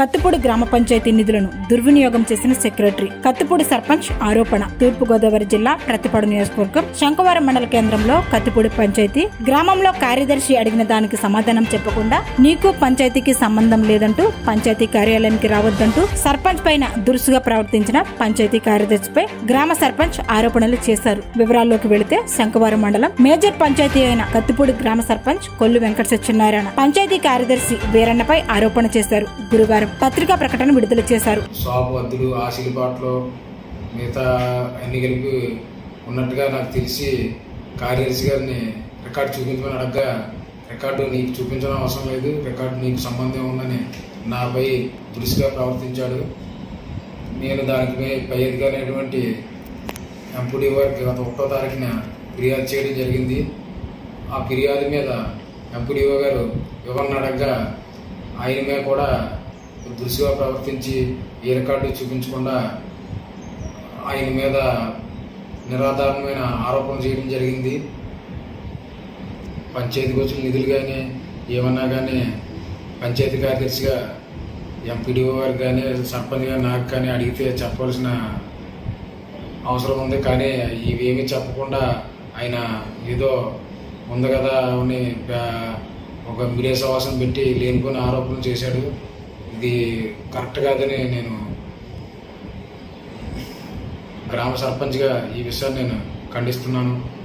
కత్తిపూడి గ్రామ పంచాయతీ నిధులను దుర్వినియోగం చేసిన సెక్రటరీ కత్తిపూడి సర్పంచ్ ఆరోపణ తూర్పు గోదావరి జిల్లా ప్రతిపాడు నియోజకవర్గం శంకవరం మండల కేంద్రంలో కత్తిపూడి పంచాయతీ గ్రామంలో కార్యదర్శి అడిగిన దానికి సమాధానం చెప్పకుండా నీకు పంచాయతీకి సంబంధం లేదంటూ పంచాయతీ కార్యాలయానికి రావద్దంటూ సర్పంచ్ పైన దురుసుగా ప్రవర్తించిన పంచాయతీ కార్యదర్శిపై గ్రామ సర్పంచ్ ఆరోపణలు చేశారు వివరాల్లోకి వెళితే శంకవరం మండలం మేజర్ పంచాయతీ అయిన కత్తిపూడి గ్రామ సర్పంచ్ కొల్లు వెంకట సత్యనారాయణ పంచాయతీ కార్యదర్శి వీరన్నపై ఆరోపణ చేశారు గురువారం పత్రికా ప్రకటన విడుదల చేశారు షాపు అద్దులు ఆ సిలిపాట్లో మిగతా అన్ని కలిపి ఉన్నట్టుగా నాకు తెలిసి కార్యదర్శి గారిని రికార్డు చూపించమని అడగగా రికార్డు నీకు చూపించడం అవసరం లేదు రికార్డు నీకు సంబంధం ఉందని నాపై దురుసుగా ప్రవర్తించాడు నేను దానికి పై- పై అధికారి అయినటువంటి ఎంపీడీ వారికి గత ఒకటో తారీఖున ఫిర్యాదు చేయడం జరిగింది ఆ ఫిర్యాదు మీద ఎంపీడీఓ గారు వివరణ అడగగా ఆయన మీద కూడా దురుసుగా ప్రవర్తించి ఏ రికార్డు చూపించకుండా ఆయన మీద నిరాధారమైన ఆరోపణలు చేయడం జరిగింది పంచాయతీకి వచ్చిన నిధులు కానీ ఏమన్నా కానీ పంచాయతీ కార్యదర్శిగా ఎంపీడీఓ గారికి కానీ సర్పంచ్ గారు నాకు కానీ అడిగితే చెప్పవలసిన అవసరం ఉంది కానీ ఇవేమీ చెప్పకుండా ఆయన ఏదో ఉంది కదా అని ప- ఒక మీడియా సమావేశం పెట్టి లేనిపోయిన ఆరోపణలు చేశాడు ఇది కరెక్ట్ కాదని నేను గ్రామ సర్పంచ్గా ఈ విషయాన్ని నేను ఖండిస్తున్నాను